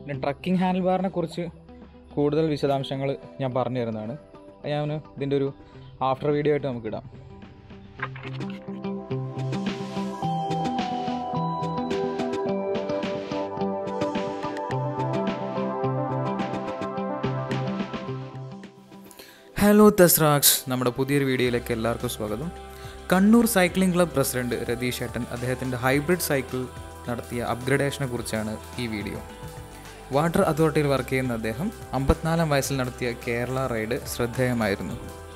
trekking handle ബാറിനെ കുറിച്ച് കൂടുതൽ വിശദാംശങ്ങൾ ഞാൻ പറഞ്ഞു തരുന്നതാണ് അത് ഞാൻ ഇതിൻ്റെ ഒരു ആഫ്റ്റർ വീഡിയോ ആയിട്ട് നമുക്ക് ഇടാം ഹലോ തസ്രാക്സ് നമ്മുടെ പുതിയൊരു വീഡിയോയിലേക്ക് എല്ലാവർക്കും സ്വാഗതം Kannur cycling club president Ratheesh ഏട്ടൻ അദ്ദേഹത്തിൻ്റെ ഹൈബ്രിഡ് സൈക്കിൾ നടത്തിയ അപ്ഗ്രഡേഷനെ കുറിച്ചാണ് ഈ വീഡിയോ വാട്ടർ അതോറിറ്റിയിൽ വർക്ക് ചെയ്യുന്ന അദ്ദേഹം അമ്പത്തിനാലാം വയസ്സിൽ നടത്തിയ കേരള റൈഡ് ശ്രദ്ധേയമായിരുന്നു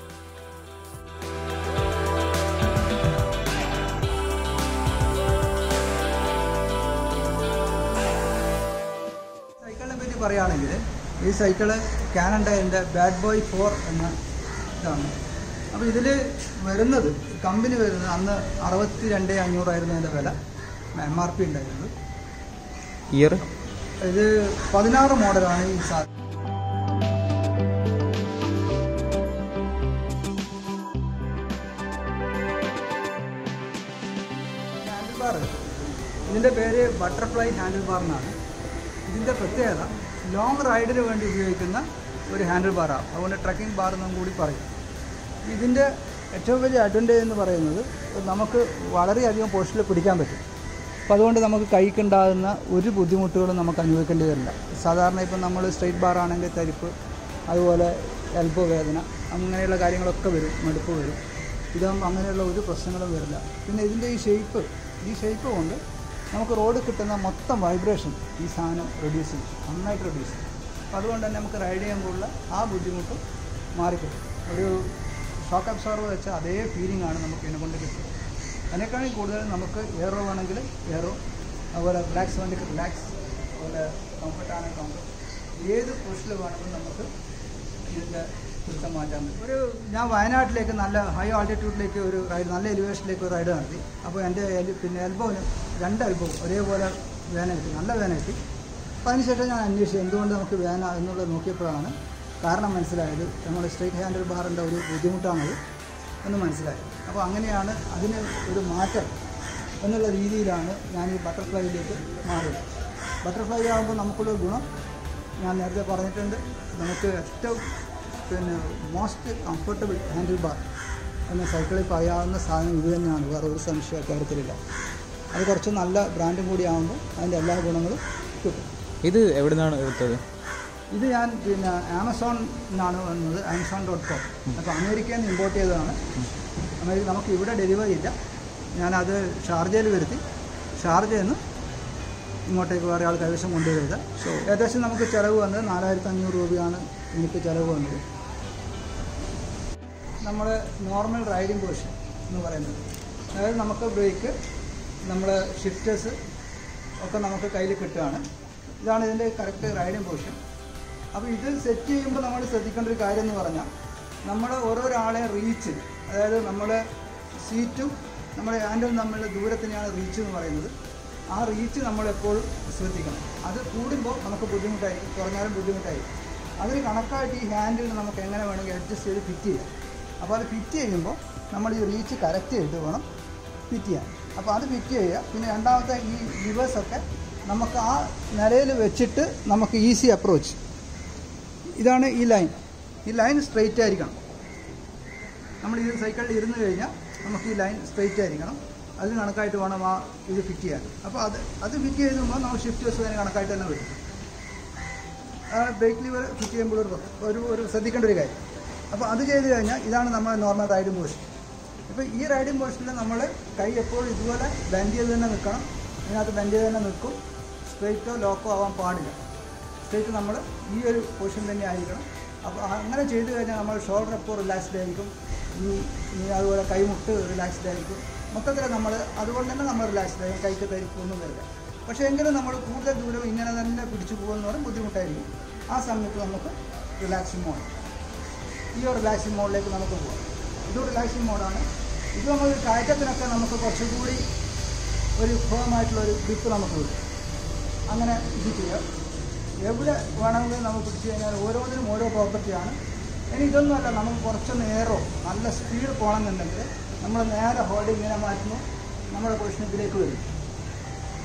സൈക്കിളിനെ പറ്റി പറയുകയാണെങ്കിൽ ഈ സൈക്കിള് കാനൺ ടയറിൻ്റെ ബാഡ് ബോയ് ഫോർ എന്ന ഇതാണ് അപ്പോൾ ഇതിൽ വരുന്നത് കമ്പനി വരുന്നത് അന്ന് അറുപത്തി രണ്ട് അഞ്ഞൂറായിരുന്നു അതിൻ്റെ വില എം ആർ പി ഉണ്ടായിരുന്നത് ഇയർ ഇത് പതിനാറ് മോഡലാണ് ഈ സാ ഹാൻഡിൽ ബാർ ഇതിൻ്റെ പേര് ബട്ടർഫ്ലൈ ഹാൻഡിൽ ബാർ എന്നാണ് ഇതിൻ്റെ പ്രത്യേകത ലോങ് റൈഡിന് വേണ്ടി ഉപയോഗിക്കുന്ന ഒരു ഹാൻഡിൽ ബാറാണ് അതുകൊണ്ട് ട്രക്കിംഗ് ബാർ എന്നും കൂടി പറയും ഇതിൻ്റെ ഏറ്റവും വലിയ അഡ്വാൻറ്റേജ് എന്ന് പറയുന്നത് നമുക്ക് വളരെയധികം പോസ്റ്റിൽ പിടിക്കാൻ പറ്റും അപ്പോൾ അതുകൊണ്ട് നമുക്ക് കൈക്കുണ്ടാകുന്ന ഒരു ബുദ്ധിമുട്ടുകളും നമുക്ക് അനുഭവിക്കേണ്ടി വരില്ല സാധാരണ ഇപ്പം നമ്മൾ സ്ട്രെയിറ്റ് ബാർ ആണെങ്കിൽ തരിപ്പ് അതുപോലെ എൽബോ വേദന അങ്ങനെയുള്ള കാര്യങ്ങളൊക്കെ വരും മടുപ്പ് വരും ഇതാകുമ്പോൾ അങ്ങനെയുള്ള ഒരു പ്രശ്നങ്ങളും വരില്ല പിന്നെ ഇതിൻ്റെ ഈ ഷേപ്പ് ഈ ഷേപ്പ് കൊണ്ട് നമുക്ക് റോഡ് കിട്ടുന്ന മൊത്തം വൈബ്രേഷൻ ഈ സാധനം റെഡ്യൂസ് ചെയ്യും നന്നായിട്ട് റെഡ്യൂസ് ചെയ്യും അപ്പോൾ അതുകൊണ്ട് തന്നെ നമുക്ക് റൈഡ് ചെയ്യുമ്പോഴുള്ള ആ ബുദ്ധിമുട്ട് മാറിക്കിട്ടും ഒരു ഷോക്ക് അബ്സോർവർ വെച്ച അതേ ഫീലിംഗ് ആണ് നമുക്ക് ഇതിനെ കൊണ്ട് കിട്ടുന്നത് അതിനേക്കാളും കൂടുതൽ നമുക്ക് എയറോ വേണമെങ്കിൽ എയറോ അതുപോലെ റിലാക്സ് വേണമെങ്കിൽ റിലാക്സ് അതുപോലെ കംഫർട്ട് ആണെങ്കിൽ കംഫർട്ട് ഏത് പൊസിഷനിൽ വേണമെങ്കിലും നമുക്ക് ഇതിൻ്റെ പിടുത്തം മാറ്റാൻ പറ്റും ഒരു ഞാൻ വയനാട്ടിലേക്ക് നല്ല ഹൈ ആൾട്ടിറ്റ്യൂഡിലേക്ക് ഒരു റൈഡ് നല്ല എലിവേഷനിലേക്ക് ഒരു റൈഡ് നടത്തി അപ്പോൾ എൻ്റെ എലി- പിന്നെ എൽബോവിന് രണ്ട് എൽബോ ഒരേപോലെ വേന കിട്ടി നല്ല വേന കിട്ടി അപ്പോൾ അതിനുശേഷം ഞാൻ അന്വേഷിച്ചു എന്തുകൊണ്ട് നമുക്ക് വേന എന്നുള്ളത് നോക്കിയപ്പോഴാണ് കാരണം മനസ്സിലായത് നമ്മൾ സ്ട്രൈറ്റ് ഹാൻഡിൽ ബാറിൻ്റെ ഒരു ബുദ്ധിമുട്ടാണത് എന്ന് മനസ്സിലായി അപ്പോൾ അങ്ങനെയാണ് അതിന് ഒരു മാറ്റം എന്നുള്ള രീതിയിലാണ് ഞാൻ ഈ ബട്ടർഫ്ലൈയിലേക്ക് മാറിയത് ബട്ടർഫ്ലൈ ആകുമ്പോൾ നമുക്കുള്ള ഗുണം ഞാൻ നേരത്തെ പറഞ്ഞിട്ടുണ്ട് നമുക്ക് ഏറ്റവും പിന്നെ മോസ്റ്റ് കംഫർട്ടബിൾ ഹാൻഡിൽ ബാർ എന്ന സൈക്കിളിൽ പറയാവുന്ന സാധനം ഇത് തന്നെയാണ് വേറെ ഒരു സംശയ കാര്യത്തിലില്ല അത് കുറച്ച് നല്ല ബ്രാൻഡും കൂടി ആകുമ്പോൾ അതിൻ്റെ എല്ലാ ഗുണങ്ങളും കിട്ടും ഇത് എവിടെ നിന്നാണ് എടുത്തത് ഇത് ഞാൻ പിന്നെ ആമസോണിനാണ് വന്നത് ആമസോൺ ഡോട്ട് കോം അപ്പോൾ അമേരിക്കയിൽ നിന്ന് ഇമ്പോർട്ട് ചെയ്തതാണ് അമേരിക്ക നമുക്ക് ഇവിടെ ഡെലിവറി ഇല്ല ഞാനത് ഷാർജയിൽ വരുത്തി ഷാർജയിൽ നിന്ന് ഇങ്ങോട്ടേക്ക് വേറെ ആൾ കൈവശം കൊണ്ടുവരുന്നത് സോ ഏകദേശം നമുക്ക് ചിലവ് വന്നത് നാലായിരത്തി അഞ്ഞൂറ് രൂപയാണ് എനിക്ക് ചിലവ് വന്നത് നമ്മൾ നോർമൽ റൈഡിംഗ് പൊസിഷൻ എന്ന് പറയുന്നത് അതായത് നമുക്ക് ബ്രേക്ക് നമ്മുടെ ഷിഫ്റ്റേഴ്സ് ഒക്കെ നമുക്ക് കയ്യിൽ കിട്ടുകയാണ് ഇതാണ് ഇതിൻ്റെ കറക്റ്റ് റൈഡിംഗ് പൊസിഷൻ അപ്പോൾ ഇത് സെറ്റ് ചെയ്യുമ്പോൾ നമ്മൾ ശ്രദ്ധിക്കേണ്ട ഒരു കാര്യം എന്ന് പറഞ്ഞാൽ നമ്മൾ ഓരോരാളെ റീച്ച് അതായത് നമ്മുടെ സീറ്റും നമ്മുടെ ഹാൻഡും തമ്മിലുള്ള ദൂരത്തിനെയാണ് റീച്ച് എന്ന് പറയുന്നത് ആ റീച്ച് നമ്മൾ എപ്പോഴും ശ്രദ്ധിക്കണം അത് കൂടുമ്പോൾ നമുക്ക് ബുദ്ധിമുട്ടായിരിക്കും കുറഞ്ഞാലും ബുദ്ധിമുട്ടായിരിക്കും അതിന് കണക്കായിട്ട് ഈ ഹാൻഡിൽ നമുക്ക് എങ്ങനെ വേണമെങ്കിൽ അഡ്ജസ്റ്റ് ചെയ്ത് ഫിറ്റ് ചെയ്യാം അപ്പോൾ അത് ഫിറ്റ് ചെയ്യുമ്പോൾ നമ്മൾ ഈ റീച്ച് കറക്റ്റ് ചെയ്തിട്ട് വേണം ഫിറ്റ് ചെയ്യാൻ അപ്പോൾ അത് ഫിറ്റ് ചെയ്യുക പിന്നെ രണ്ടാമത്തെ ഈ ലിവേഴ്സൊക്കെ നമുക്ക് ആ നിലയിൽ വെച്ചിട്ട് നമുക്ക് ഈസി അപ്രോച്ച് ഇതാണ് ഈ ലൈൻ ഈ ലൈൻ സ്ട്രെയിറ്റ് ആയിരിക്കണം നമ്മൾ ഈ സൈക്കിളിൽ ഇരുന്ന് കഴിഞ്ഞാൽ നമുക്ക് ഈ ലൈൻ സ്ട്രെയിറ്റ് ആയിരിക്കണം അതിന് കണക്കായിട്ട് വേണം ആ ഇത് ഫിറ്റ് ചെയ്യാൻ അപ്പോൾ അത് അത് ഫിറ്റ് ചെയ്യുമ്പോൾ നമ്മൾ ഷിഫ്റ്റേഴ്സ് അതിന് കണക്കായിട്ട് തന്നെ വരും ആ ബ്രേക്ക് ലിവർ ഫിറ്റ് ചെയ്യുമ്പോൾ ഒരു ഒരു ഒരു ശ്രദ്ധിക്കേണ്ട ഒരു കാര്യം അപ്പോൾ അത് ചെയ്ത് കഴിഞ്ഞാൽ ഇതാണ് നമ്മൾ നോർമൽ റൈഡിംഗ് പൊസിഷൻ ഇപ്പോൾ ഈ റൈഡിംഗ് പൊസിഷനിൽ നമ്മൾ കൈ എപ്പോഴും ഇതുപോലെ ബെൻഡ് ചെയ്ത് തന്നെ നിൽക്കണം ഇതിനകത്ത് ബെൻഡ് ചെയ്ത് തന്നെ നിൽക്കും സ്ട്രെയിറ്റോ ലോക്കോ ആവാൻ പാടില്ല സ്ട്രെയിറ്റ് നമ്മൾ ഈ ഒരു പൊസിഷൻ തന്നെ ആയിരിക്കണം അപ്പോൾ അങ്ങനെ ചെയ്ത് കഴിഞ്ഞാൽ നമ്മൾ ഷോൾഡർ എപ്പോൾ റിലാക്സ്ഡ് ആയിരിക്കും ഈ ഈ അതുപോലെ കൈമുട്ട് റിലാക്സ്ഡ് ആയിരിക്കും മൊത്തത്തിൽ നമ്മൾ അതുകൊണ്ട് തന്നെ നമ്മൾ റിലാക്സ്ഡ് ആയിരിക്കും കൈക്ക് തരിപ്പൊന്നും വരില്ല പക്ഷേ എങ്കിലും നമ്മൾ കൂടുതൽ ദൂരം ഇങ്ങനെ തന്നെ പിടിച്ചു പോകുമെന്ന് പറഞ്ഞാൽ ബുദ്ധിമുട്ടായിരിക്കും ആ സമയത്ത് നമുക്ക് റിലാക്സിങ് മോഡ് ഈ ഒരു റിലാക്സിങ് മോഡിലേക്ക് നമുക്ക് പോകാം ഇത് റിലാക്സിങ് മോഡാണ് ഇത് നമ്മൾ കയറ്റത്തിനൊക്കെ നമുക്ക് കുറച്ചുകൂടി ഒരു ഫേമായിട്ടുള്ള ഒരു ഗ്രിപ്പ് നമുക്ക് കിട്ടും അങ്ങനെ ഇത് ചെയ്യാം എവിടെ വേണമെങ്കിലും നമുക്ക് പിടിച്ചു കഴിഞ്ഞാൽ ഓരോന്നിനും ഓരോ പ്രോപ്പർട്ടിയാണ് ഇനി ഇതൊന്നുമല്ല നമുക്ക് കുറച്ച് നേരോ നല്ല സ്പീഡ് പോകണമെന്നുണ്ടെങ്കിൽ നമ്മൾ നേരെ ഹോൾഡ് ഇങ്ങനെ മാറ്റുന്നു നമ്മുടെ പൊസിഷൻ ഇതിലേക്ക് വരും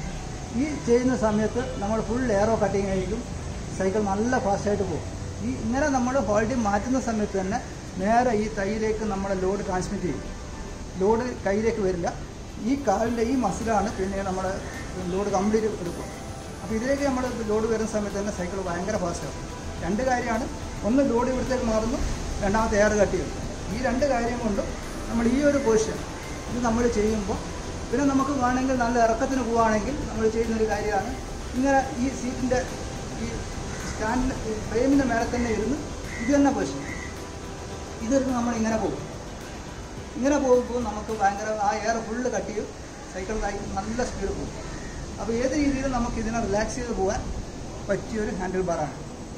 ഈ ചെയ്യുന്ന സമയത്ത് നമ്മൾ ഫുൾ എയറോ കട്ടിങ് ആയിരിക്കും സൈക്കിൾ നല്ല ഫാസ്റ്റായിട്ട് പോകും ഈ ഇങ്ങനെ നമ്മൾ ഹോൾഡിങ് മാറ്റുന്ന സമയത്ത് തന്നെ നേരെ ഈ തൈയിലേക്ക് നമ്മുടെ ലോഡ് ട്രാൻസ്മിറ്റ് ചെയ്യും ലോഡ് കയ്യിലേക്ക് വരില്ല ഈ കാലിൻ്റെ ഈ മസിലാണ് പിന്നെ നമ്മുടെ ലോഡ് കംപ്ലീറ്റ് എടുക്കും അപ്പോൾ ഇതിലേക്ക് നമ്മൾ ലോഡ് വരുന്ന സമയത്ത് തന്നെ സൈക്കിൾ ഭയങ്കര ഫാസ്റ്റാകും രണ്ട് കാര്യമാണ് ഒന്ന് ലോഡ് ഇവിടത്തേക്ക് മാറുന്നു രണ്ടാമത്തെ എയർ കട്ട് ചെയ്യും ഈ രണ്ട് കാര്യം കൊണ്ടും നമ്മൾ ഈ ഒരു പൊസിഷൻ ഇത് നമ്മൾ ചെയ്യുമ്പോൾ പിന്നെ നമുക്ക് വേണമെങ്കിൽ നല്ല ഇറക്കത്തിന് പോവുകയാണെങ്കിൽ നമ്മൾ ചെയ്യുന്നൊരു കാര്യമാണ് ഇങ്ങനെ ഈ സീറ്റിൻ്റെ ഈ സ്റ്റാൻഡിൻ്റെ ഫ്രെയിമിൻ്റെ മേലെ തന്നെ ഇരുന്ന് ഇത് തന്നെ പൊസിഷൻ ഇതെടുത്ത് നമ്മൾ ഇങ്ങനെ പോകും ഇങ്ങനെ പോകുമ്പോൾ നമുക്ക് ഭയങ്കര ആ എയർ ഫുള്ള് കട്ട് ചെയ്യും സൈക്കിൾ നല്ല സ്പീഡ് പോകും അപ്പോൾ ഏത് രീതിയിലും നമുക്ക് ഇതിനെ റിലാക്സ് ചെയ്ത് പോകാൻ പറ്റിയൊരു ഹാൻഡിൽ ബാറാണ്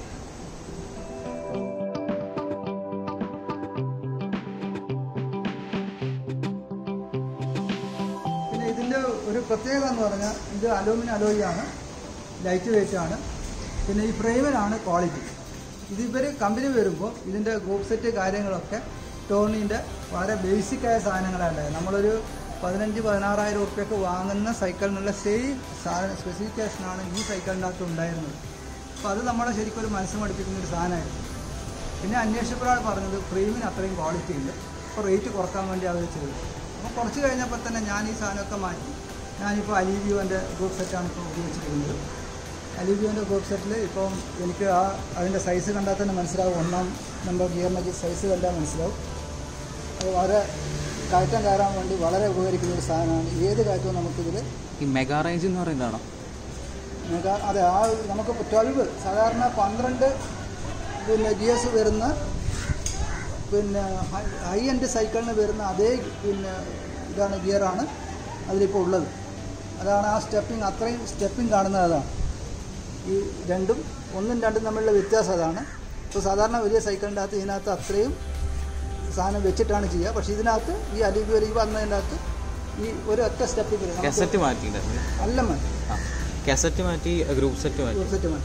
പിന്നെ ഇതിൻ്റെ ഒരു പ്രത്യേകത എന്ന് പറഞ്ഞാൽ ഇത് അലൂമിനിയം അലോയിയാണ് ലൈറ്റ് വെയിറ്റ് ആണ് പിന്നെ ഈ ഫ്രെയിമിനാണ് ക്വാളിറ്റി ഇത് ഇവർ കമ്പനി വരുമ്പോൾ ഇതിൻ്റെ ഗ്രൂപ്പ് സെറ്റ് കാര്യങ്ങളൊക്കെ ടോണിൻ്റെ വളരെ ബേസിക്കായ സാധനങ്ങളാണ് ഉണ്ടായത് നമ്മളൊരു പതിനഞ്ച് പതിനാറായിരം ഉറുപ്പ്യൊക്കെ വാങ്ങുന്ന സൈക്കിളിനുള്ള സെയിം സാധന സ്പെസിഫിക്കേഷനാണ് ഈ സൈക്കിളിനകത്ത് ഉണ്ടായിരുന്നത് അപ്പോൾ അത് നമ്മളെ ശരിക്കും ഒരു മനസ്സ് മടുപ്പിക്കുന്ന ഒരു സാധനമായിരുന്നു പിന്നെ അന്വേഷിച്ചപ്പോഴാണ് പറഞ്ഞത് ഫ്രെയിമിന് അത്രയും ക്വാളിറ്റി ഉണ്ട് അപ്പോൾ റേറ്റ് കുറക്കാൻ വേണ്ടി അവർ ചെയ്തു അപ്പോൾ കുറച്ച് കഴിഞ്ഞപ്പോൾ തന്നെ ഞാൻ ഈ സാധനമൊക്കെ മാറ്റി ഞാനിപ്പോൾ അലീവിയോൻ്റെ ഗ്രൂപ്പ് സെറ്റാണ് ഇപ്പോൾ ഉപയോഗിച്ചിരിക്കുന്നത് അലീവിയോൻ്റെ ഗ്രൂപ്പ് സെറ്റിൽ ഇപ്പം എനിക്ക് ആ അതിൻ്റെ സൈസ് കണ്ടാൽ തന്നെ മനസ്സിലാവും ഒന്നാം നമ്പർ ഗിയറിനൊക്കെ സൈസ് കണ്ടാൽ മനസ്സിലാവും അത് വളരെ കയറ്റം കയറാൻ വേണ്ടി വളരെ ഉപകരിക്കുന്ന ഒരു സാധനമാണ് ഏത് കയറ്റവും നമുക്കിതിൽ ഈ മെഗാ റേഞ്ച് എന്ന് പറയുന്നതാണോ മെഗാ അതെ ആ നമുക്ക് ട്വൽവ് സാധാരണ പന്ത്രണ്ട് പിന്നെ ഗിയേഴ്സ് വരുന്ന പിന്നെ ഹൈ എൻഡ് സൈക്കിളിന് വരുന്ന അതേ പിന്നെ ഇതാണ് ഗിയറാണ് അതിലിപ്പോൾ ഉള്ളത് അതാണ് ആ സ്റ്റെപ്പിംഗ് അത്രയും സ്റ്റെപ്പിംഗ് കാണുന്നത് അതാണ് ഈ രണ്ടും ഒന്നും രണ്ടും തമ്മിലുള്ള വ്യത്യാസം അതാണ് ഇപ്പോൾ സാധാരണ വലിയ സൈക്കിളിൻ്റെ അകത്ത് ഇതിനകത്ത് അത്രയും സാധനം വെച്ചിട്ടാണ് ചെയ്യുക പക്ഷേ ഇതിനകത്ത് ഈ അലിബി ഒലിബി വന്നതിൻ്റെ അകത്ത് ഈ ഒരു ഒറ്റ സ്റ്റെപ്പിൽ കസറ്റ് മാറ്റിയിട്ടുണ്ടായിരുന്നു അല്ല മതി ആ കസറ്റ് മാറ്റി ഗ്രൂപ്പ് സെറ്റ് മാറ്റി സെറ്റ് മതി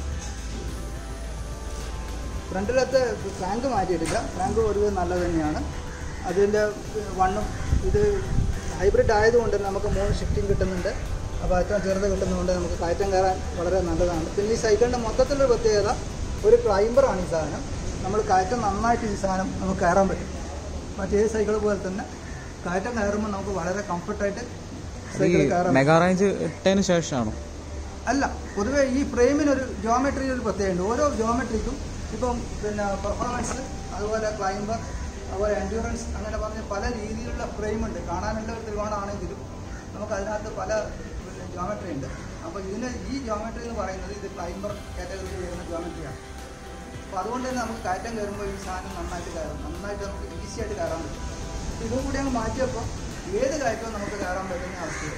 ഫ്രണ്ടിലത്തെ ഫ്രാങ്ക് മാറ്റിയിട്ടില്ല ഫ്രാങ്ക് ഒരുവിധ നല്ലത് തന്നെയാണ് അതിൻ്റെ വണ്ണും ഇത് ഹൈബ്രിഡ് ആയതുകൊണ്ട് തന്നെ നമുക്ക് മൂന്ന് ഷിഫ്റ്റിംഗ് കിട്ടുന്നുണ്ട് അപ്പോൾ ഏറ്റവും ചെറുത് കിട്ടുന്നതുകൊണ്ട് നമുക്ക് കയറ്റം കയറാൻ വളരെ നല്ലതാണ് പിന്നെ ഈ സൈക്കിളിൻ്റെ മൊത്തത്തിലുള്ള പ്രത്യേകത ഒരു ക്ലൈംബറാണ് ഈ സാധനം നമ്മൾ കയറ്റം നന്നായിട്ട് ഈ സാധനം നമുക്ക് കയറാൻ പറ്റും മറ്റേത് സൈക്കിൾ പോലെ തന്നെ കയറ്റം കയറുമ്പോൾ നമുക്ക് വളരെ കംഫർട്ടായിട്ട് സൈക്കിൾ കയറാൻ മെഗാ റേഞ്ച് ഇട്ടതിന് ശേഷമാണോ അല്ല പൊതുവെ ഈ ഫ്രെയിമിനൊരു ജോമെട്രി ഒരു പ്രത്യേകതയുണ്ട് ഓരോ ജോമെട്രിക്കും ഇപ്പം പിന്നെ പെർഫോമൻസ് അതുപോലെ ക്ലൈംബർ അതുപോലെ എൻഡ്യൂറൻസ് അങ്ങനെ പറഞ്ഞ പല രീതിയിലുള്ള ഫ്രെയിമുണ്ട് കാണാനുള്ള ഒരു ത്രികോണമാണെങ്കിലും നമുക്ക് അതിനകത്ത് പല പിന്നെ ജോമെട്രി ഉണ്ട് അപ്പോൾ ഇതിന് ഈ ജോമെട്രി എന്ന് പറയുന്നത് ഇത് ക്ലൈംബർ കാറ്റഗറിയിൽ വരുന്ന ജോമെട്രിയാണ് അപ്പോൾ അതുകൊണ്ട് തന്നെ നമുക്ക് കയറ്റം കയറുമ്പോൾ ഈ സാധനം നന്നായിട്ട് കയറും നന്നായിട്ട് നമുക്ക് ഈസി ആയിട്ട് കയറാൻ പറ്റും അപ്പോൾ ഇതും കൂടി അങ്ങ് മാറ്റിയപ്പോൾ ഏത് കയറ്റവും നമുക്ക് കയറാൻ പറ്റുന്ന അവസ്ഥയാണ്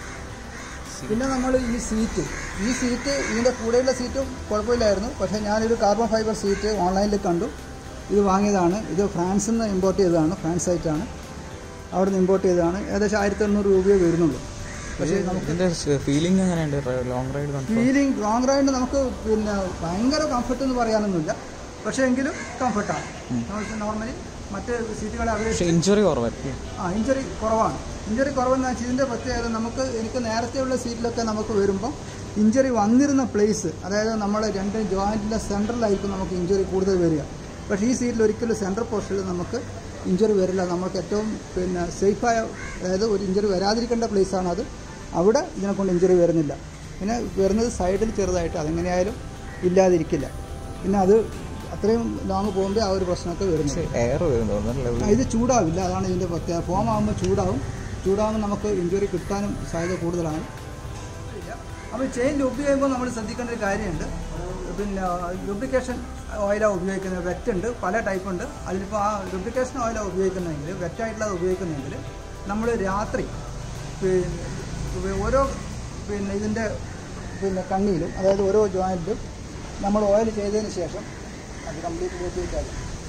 പിന്നെ നമ്മൾ ഈ സീറ്റ് ഈ സീറ്റ് ഇതിൻ്റെ കൂടെയുള്ള സീറ്റും കുഴപ്പമില്ലായിരുന്നു പക്ഷേ ഞാനൊരു കാർബൺ ഫൈബർ സീറ്റ് ഓൺലൈനിൽ കണ്ടു ഇത് വാങ്ങിയതാണ് ഇത് ഫ്രാൻസിൽ നിന്ന് ഇമ്പോർട്ട് ചെയ്തതാണ് ഫ്രാൻസ് സൈറ്റാണ് അവിടെ നിന്ന് ഇമ്പോർട്ട് ചെയ്തതാണ് ഏകദേശം ആയിരത്തി എണ്ണൂറ് രൂപയെ വരുന്നുള്ളൂ പക്ഷേ നമുക്ക് ഇതിന്റെ ഫീലിംഗ് എങ്ങനെയുണ്ട് ലോങ് റൈഡ് കണ്ടു ഫീലിംഗ് ലോങ് റൈഡ് നമുക്ക് പിന്നെ ഭയങ്കര കംഫർട്ട് എന്ന് പറയാനൊന്നുമില്ല പക്ഷേ എങ്കിലും കംഫർട്ടാണ് നമുക്ക് നോർമലി മറ്റ് സീറ്റുകളെ അപേക്ഷിച്ച് പക്ഷെ ഇഞ്ചുറി കുറവായിരിക്കും ആ ഇഞ്ചുറി കുറവാണ് ഇഞ്ചുറി കുറവെന്ന് വെച്ചാൽ ഇതിൻ്റെ പ്രത്യേകത നമുക്ക് എനിക്ക് നേരത്തെയുള്ള സീറ്റിലൊക്കെ നമുക്ക് വരുമ്പോൾ ഇഞ്ചുറി വന്നിരുന്ന പ്ലേസ് അതായത് നമ്മൾ രണ്ട് ജോയിൻറ്റിൻ്റെ സെൻറ്ററിലായിരിക്കും നമുക്ക് ഇഞ്ചുറി കൂടുതൽ വരിക പക്ഷേ ഈ സീറ്റിൽ ഒരിക്കലും സെൻട്രൽ പോർഷനിൽ നമുക്ക് ഇഞ്ചുറി വരില്ല നമുക്ക് ഏറ്റവും പിന്നെ സേഫായ അതായത് ഒരു ഇഞ്ചുറി വരാതിരിക്കേണ്ട പ്ലേസാണ് അത് അവിടെ ഇതിനെ കൊണ്ട് ഇഞ്ചുറി വരുന്നില്ല പിന്നെ വരുന്നത് സൈഡിൽ ചെറുതായിട്ട് അതെങ്ങനെയായാലും ഇല്ലാതിരിക്കില്ല പിന്നെ അത് അത്രയും ലോങ് പോകുമ്പോൾ ആ ഒരു പ്രശ്നമൊക്കെ വരുന്നുണ്ട് എയർ വരുന്നു ആ, ഇത് ചൂടാവില്ല അതാണ് ഇതിൻ്റെ പ്രത്യേകത ഫോം ആകുമ്പോൾ ചൂടാവും ചൂടാകുമ്പോൾ നമുക്ക് ഇഞ്ചുറി കിട്ടാനും സാധ്യത കൂടുതലാണ് അപ്പോൾ ചെയിൻ ലൂപ്പ് ചെയ്യുമ്പോൾ നമ്മൾ ശ്രദ്ധിക്കേണ്ട ഒരു കാര്യമുണ്ട് പിന്നെ ലൂബ്രിക്കേഷൻ ഓയിലാണ് ഉപയോഗിക്കുന്നത് വെറ്റ് ഉണ്ട് പല ടൈപ്പ് ഉണ്ട് അതിലിപ്പോൾ ആ ലൂബ്രിക്കേഷൻ ഓയിലാണ് ഉപയോഗിക്കുന്നതെങ്കിൽ വെറ്റായിട്ടുള്ളത് ഉപയോഗിക്കുന്നതെങ്കിൽ നമ്മൾ രാത്രി പിന്നെ ഓരോ പിന്നെ ഇതിൻ്റെ പിന്നെ കണ്ണിയിലും അതായത് ഓരോ ജോയിൻറ്റിലും നമ്മൾ ഓയിൽ ചെയ്തതിന് ശേഷം അത് കംപ്ലീറ്റ് ഉപയോഗിച്ചാൽ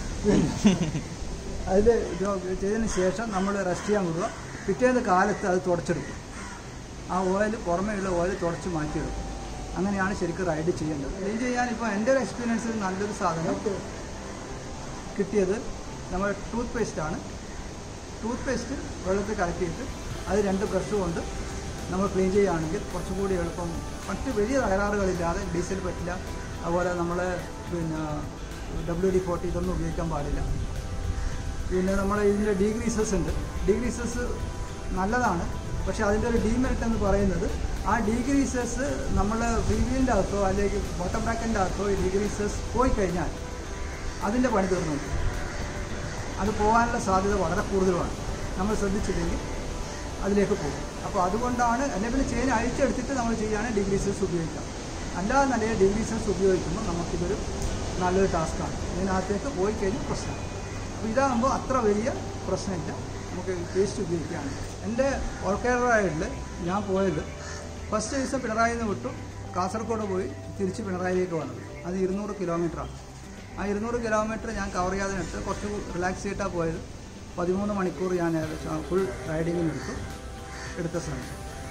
അതിൽ ചെയ്തതിന് ശേഷം നമ്മൾ റെസ്റ്റ് ചെയ്യാൻ വിടുക പിറ്റേന്ന് കാലത്ത് അത് തുടച്ചെടുക്കും ആ ഓയിൽ പുറമേയുള്ള ഓയിൽ തുടച്ച് മാറ്റിയെടുക്കും അങ്ങനെയാണ് ശരിക്കും റൈഡ് ചെയ്യേണ്ടത് ക്ലീൻ ചെയ്യാൻ ഇപ്പോൾ എൻ്റെ ഒരു എക്സ്പീരിയൻസിൽ നല്ലൊരു സാധനം കിട്ടിയത് നമ്മൾ ടൂത്ത് പേസ്റ്റാണ് ടൂത്ത് പേസ്റ്റ് വെള്ളത്തിൽ കലക്കിയിട്ട് അത് രണ്ട് ബ്രഷ് കൊണ്ട് നമ്മൾ ക്ലീൻ ചെയ്യുകയാണെങ്കിൽ കുറച്ചും കൂടി എളുപ്പം മറ്റ് വലിയ തകരാറുകളില്ലാതെ ഡീസൽ പറ്റില്ല അതുപോലെ നമ്മൾ പിന്നെ ഡബ്ല്യു ഡി ഫോർട്ടി ഇതൊന്നും ഉപയോഗിക്കാൻ പാടില്ല പിന്നെ നമ്മൾ ഇതിൻ്റെ ഡീഗ്രീസസ് ഉണ്ട് ഡീഗ്രീസസ് നല്ലതാണ് പക്ഷേ അതിൻ്റെ ഒരു ഡീമെറിറ്റ് എന്ന് പറയുന്നത് ആ ഡീഗ്രീസസ് നമ്മൾ വീലിൻ്റെ അകത്തോ അല്ലെങ്കിൽ ബോട്ടം ബ്രാക്കറ്റിൻ്റെ അകത്തോ ഈ ഡീഗ്രീസസ് പോയി കഴിഞ്ഞാൽ അതിൻ്റെ പണി തീർന്നുണ്ട് അത് പോകാനുള്ള സാധ്യത വളരെ കൂടുതലാണ് നമ്മൾ ശ്രദ്ധിച്ചില്ലെങ്കിൽ അതിലേക്ക് പോകും അപ്പോൾ അതുകൊണ്ടാണ് അല്ലെങ്കിൽ ചെയിൻ അഴിച്ചെടുത്തിട്ട് നമ്മൾ ചെയ്യുകയാണെങ്കിൽ ഡിഗ്രീസസ് ഉപയോഗിക്കാം അല്ലാതെ നല്ല ഡിഗ്രീസസ് ഉപയോഗിക്കുമ്പോൾ നമുക്കിതൊരു നല്ലൊരു ടാസ്ക്കാണ് ഇതിനകത്തേക്ക് പോയി കഴിഞ്ഞാൽ പ്രശ്നമാണ് അപ്പോൾ ഇതാകുമ്പോൾ അത്ര വലിയ പ്രശ്നമില്ല നമുക്ക് പേസ്റ്റ് ഉപയോഗിക്കുകയാണ് എൻ്റെ ഓൾ കേരള റൈഡിൽ ഞാൻ പോയത് ഫസ്റ്റ് ദിവസം പിണറായിൽ നിന്ന് വിട്ടു കാസർഗോഡ് പോയി തിരിച്ച് പിണറായിലേക്ക് വന്നത് അത് ഇരുന്നൂറ് കിലോമീറ്ററാണ് ആ ഇരുന്നൂറ് കിലോമീറ്റർ ഞാൻ കവർ ചെയ്യാതിനിട്ട് കുറച്ച് റിലാക്സ് ചെയ്തിട്ടാണ് പോയത് പതിമൂന്ന് മണിക്കൂർ ഞാൻ ഏകദേശം ഫുൾ റൈഡിങ്ങിന് എടുത്തു എടുത്ത സമയം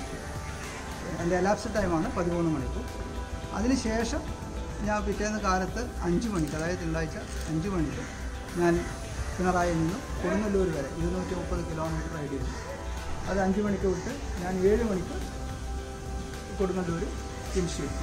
എൻ്റെ എലാപ്സ് ടൈമാണ് പതിമൂന്ന് മണിക്കൂർ അതിനുശേഷം ഞാൻ പിറ്റേന്ന് കാലത്ത് അഞ്ച് മണിക്ക് അതായത് തിങ്കളാഴ്ച അഞ്ച് മണിക്ക് ഞാൻ പിണറായിൽ നിന്ന് കൊടുങ്ങല്ലൂർ വരെ ഇരുന്നൂറ്റി മുപ്പത് കിലോമീറ്റർ റൈഡ് ചെയ്തു അത് അഞ്ച് മണിക്ക് വിട്ട് ഞാൻ ഏഴ് മണിക്ക് കൊടുങ്ങല്ലൂർ ഫിനിഷ് ചെയ്തു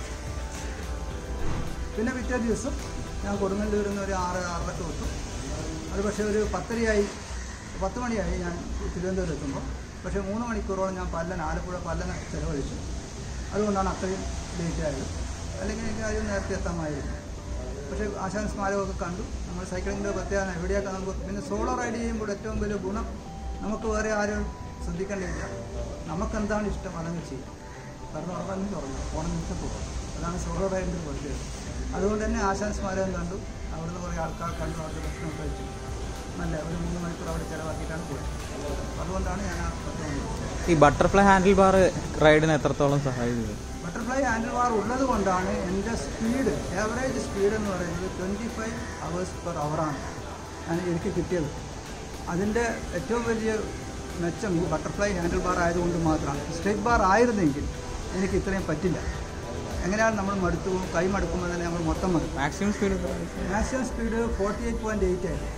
പിന്നെ പിറ്റേ ദിവസം ഞാൻ കൊടുങ്ങല്ലൂരിൽ നിന്ന് ഒരു ആറ് ആറരക്ക് വിട്ടു അത് പക്ഷേ ഒരു പത്തരയായി പത്ത് മണിയായി ഞാൻ തിരുവനന്തപുരം എത്തുമ്പോൾ പക്ഷേ മൂന്ന് മണിക്കൂറോളം ഞാൻ പല്ലൻ ആലപ്പുഴ പല്ലന ചിലവഴിച്ചു അതുകൊണ്ടാണ് അത്രയും ലേറ്റ് ആയത് അല്ലെങ്കിൽ എനിക്ക് ആദ്യം നേരത്തെ എത്താമായിരുന്നു പക്ഷേ ആശാൻ സ്മാരകമൊക്കെ കണ്ടു നമ്മൾ സൈക്ലിങ്ങിൻ്റെ പ്രത്യേകത എവിടെയൊക്കെ നമുക്ക് പിന്നെ സോളോ റൈഡ് ചെയ്യുമ്പോൾ ഏറ്റവും വലിയ ഗുണം നമുക്ക് വേറെ ആരും ശ്രദ്ധിക്കേണ്ടതില്ല നമുക്കെന്താണ് ഇഷ്ടം അതങ്ങ് ചെയ്യാം കാരണം ഉറങ്ങി തുടങ്ങും ഓണം നിമിഷം പോകും അതാണ് സോളോ റൈഡിൻ്റെ പ്രത്യേകത അതുകൊണ്ട് തന്നെ ആശാൻ സ്മാരകം കണ്ടു അവിടുന്ന് കുറേ ആൾക്കാർ കണ്ടു അവരുടെ ഭക്ഷണം കഴിച്ചു നല്ല ഒരു മൂന്ന് മണിക്കൂർ അവിടെ ചിലവാക്കിയിട്ടാണ് പോയത് അതുകൊണ്ടാണ് ഞാൻ ആ പത്ത് മണി ഈ ബട്ടർഫ്ലൈ ഹാൻഡിൽ ബാർ റൈഡിന് എത്രത്തോളം സഹായിച്ചത് ബട്ടർഫ്ലൈ ഹാൻഡിൽ ബാർ ഉള്ളത് കൊണ്ടാണ് എൻ്റെ സ്പീഡ് ആവറേജ് സ്പീഡ് എന്ന് പറയുന്നത് ട്വൻറ്റി ഫൈവ് അവേഴ്സ് പെർ അവറാണ് ആണ് എനിക്ക് കിട്ടിയത് അതിൻ്റെ ഏറ്റവും വലിയ മെച്ചം ഈ ബട്ടർഫ്ലൈ ഹാൻഡിൽ ബാർ ആയതുകൊണ്ട് മാത്രമാണ് സ്ട്രേറ്റ് ബാർ ആയിരുന്നെങ്കിൽ എനിക്ക് ഇത്രയും പറ്റില്ല എങ്ങനെയാണ് നമ്മൾ മടുത്തു പോകും കൈ മടുക്കുമ്പോൾ തന്നെ നമ്മൾ മൊത്തം മടുക്കും maximum speed maximum speed forty eight point eight ആയിരുന്നു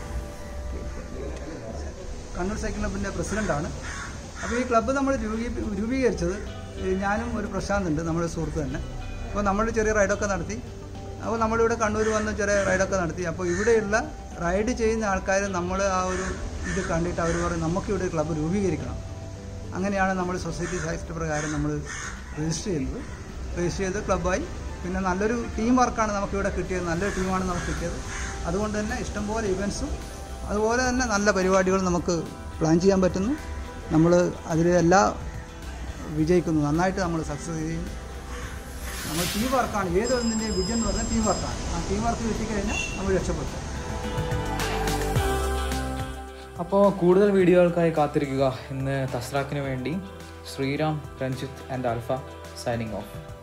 കണ്ണൂർ സൈക്കിൾ ക്ലബിൻ്റെ പ്രസിഡൻ്റാണ് അപ്പോൾ ഈ ക്ലബ്ബ് നമ്മൾ രൂപീ രൂപീകരിച്ചത് ഈ ഞാനും ഒരു പ്രശാന്ത് ഉണ്ട് നമ്മുടെ സുഹൃത്ത് തന്നെ അപ്പോൾ നമ്മൾ ചെറിയ റൈഡൊക്കെ നടത്തി അപ്പോൾ നമ്മളിവിടെ കണ്ണൂർ വന്ന് ചെറിയ റൈഡൊക്കെ നടത്തി അപ്പോൾ ഇവിടെയുള്ള റൈഡ് ചെയ്യുന്ന ആൾക്കാർ നമ്മൾ ആ ഒരു ഇത് കണ്ടിട്ട് അവർ പറയും നമുക്കിവിടെ ഒരു ക്ലബ്ബ് രൂപീകരിക്കണം അങ്ങനെയാണ് നമ്മൾ സൊസൈറ്റി ആക്ട് പ്രകാരം നമ്മൾ രജിസ്റ്റർ ചെയ്യുന്നത് രജിസ്റ്റർ ചെയ്ത് ക്ലബ്ബായി പിന്നെ നല്ലൊരു ടീം വർക്കാണ് നമുക്കിവിടെ കിട്ടിയത് നല്ലൊരു ടീമാണ് നമുക്ക് കിട്ടിയത് അതുകൊണ്ട് തന്നെ ഇഷ്ടംപോലെ ഇവൻസും അതുപോലെ തന്നെ നല്ല പരിപാടികൾ നമുക്ക് പ്ലാൻ ചെയ്യാൻ പറ്റുന്നു നമ്മൾ അതിലെല്ലാം വിജയിക്കുന്നു നന്നായിട്ട് നമ്മൾ സക്സസ് ചെയ്യും നമ്മൾ ടീം വർക്കാണ് ഏതൊന്നിൻ്റെയും വിജയം എന്ന് പറഞ്ഞാൽ ടീം വർക്കാണ് ആ ടീം വർക്ക് കിട്ടിക്കഴിഞ്ഞാൽ നമ്മൾ രക്ഷപ്പെട്ടു അപ്പോൾ കൂടുതൽ വീഡിയോകൾക്കായി കാത്തിരിക്കുക ഇന്ന് തസ്രാക്കിന് വേണ്ടി Sreeram Ranjith and Alpha signing of